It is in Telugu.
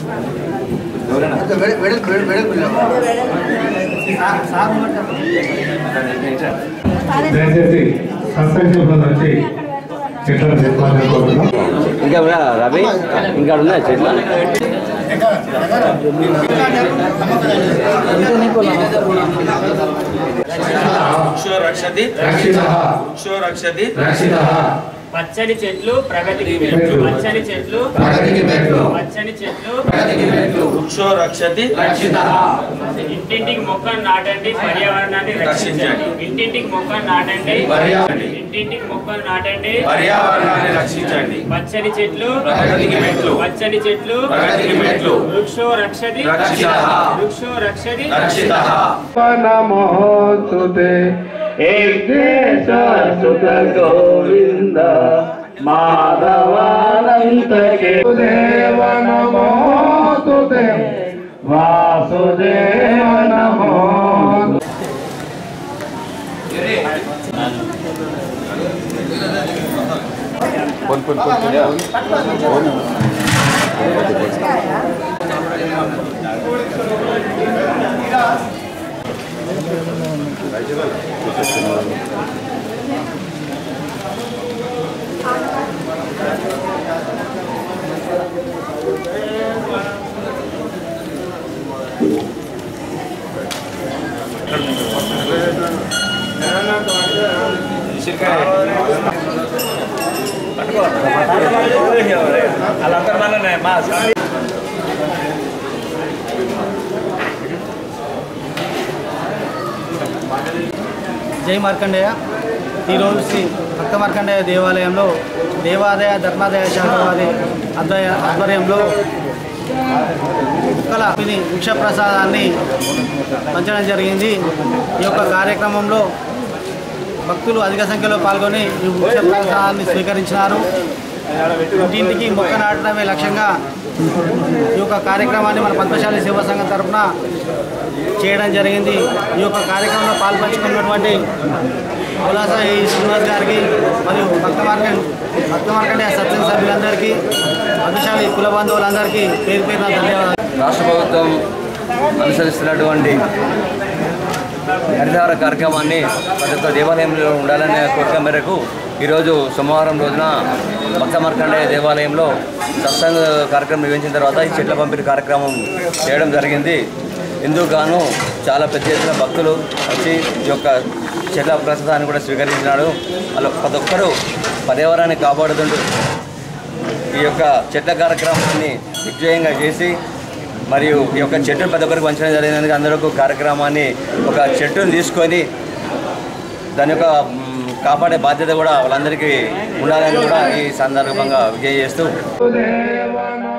దయచేసి సస్పెన్షన్ వచ్చి చెట్లను చెప్పాలని కోరుతున్నాం ఇంకా ఉన్నాయా రవి ఇంకా ఉన్నాయి చెట్లు వృక్షో రక్షతి రక్షిత వృక్షో రక్షతి రక్షిత పచ్చని చెట్లు ప్రగతికి మెట్లు పచ్చని చెట్లు ప్రగతికి మెట్లు పచ్చని చెట్లు ప్రగతికి మెట్లు వృక్షో రక్షతి రక్షిత ఇంటింటికి మొక్కను నాటండి పర్యావరణాన్ని రక్షించండి ఇంటింటికి మొక్కను నాటండి పర్యావరణి. ఇంటింటికి మొక్కను నాటండి పర్యావరణాన్ని రక్షించండి పచ్చని చెట్లు ప్రగతికి మెట్లు. పచ్చని చెట్లు ప్రగతికి మెట్లు. వృక్షో రక్షతి రక్షితః. వృక్షో రక్షతి రక్షిత నమోస్తుతే సుత గోవింద మాధవానంతకే దేవ నమోస్తుతే వాసుదేవ నమో జై మార్కండేయ ఈరోజు శ్రీ భక్త మార్కండేయ దేవాలయంలో దేవాదాయ ధర్మాదాయ శాఖ వారి అద్వయ ఆధ్వర్యంలో కుక్కల ఇది వృక్ష ప్రసాదాన్ని పంచడం జరిగింది ఈ యొక్క కార్యక్రమంలో భక్తులు అధిక సంఖ్యలో పాల్గొని ఈ వృక్ష ప్రసాదాన్ని స్వీకరించినారు ఇంటింటికి మొక్క నాటడమే లక్ష్యంగా ఈ యొక్క కార్యక్రమాన్ని మన పద్మశాలి సేవా సంఘం తరఫున చేయడం జరిగింది ఈ యొక్క కార్యక్రమంలో పాల్పంచుకున్నటువంటి ఉల్లాస ఈ శ్రీనివాస్ గారికి మరియు భక్త మార్కెట్ భక్త మార్కెట్ సత్యం సభ్యులందరికీ పద్మశాలి కుల బంధువులందరికీ పేరు పేరున ధన్యవాదాలు రాష్ట్ర ప్రభుత్వం అనుసరిస్తున్నటువంటి హరితహార కార్యక్రమాన్ని ప్రతి ఒక్క దేవాలయంలో ఉండాలనే కోరిక మేరకు ఈరోజు సోమవారం రోజున భక్త మార్కండేయ దేవాలయంలో సత్సంగ కార్యక్రమం నిర్వహించిన తర్వాత ఈ చెట్ల పంపిణీ కార్యక్రమం చేయడం జరిగింది ఇందుకు గాను చాలా పెద్ద ఎత్తున భక్తులు వచ్చి ఈ యొక్క చెట్ల ప్రసాదాన్ని కూడా స్వీకరించినాడు అలా ప్రతి ఒక్కరూ పర్యావరణాన్ని కాపాడుతుంటూ ఈ యొక్క చెట్ల కార్యక్రమాన్ని దిగ్విజయంగా చేసి మరియు ఈ యొక్క చెట్టును ప్రతి ఒక్కరికి పంచడం జరిగినందుకు అందరూ కార్యక్రమాన్ని ఒక చెట్టును తీసుకొని దాని యొక్క మ్, కాపాడే బాధ్యత కూడా వాళ్ళందరికీ ఉండాలని కూడా ఈ సందర్భంగా విజయ చేస్తూ దేవ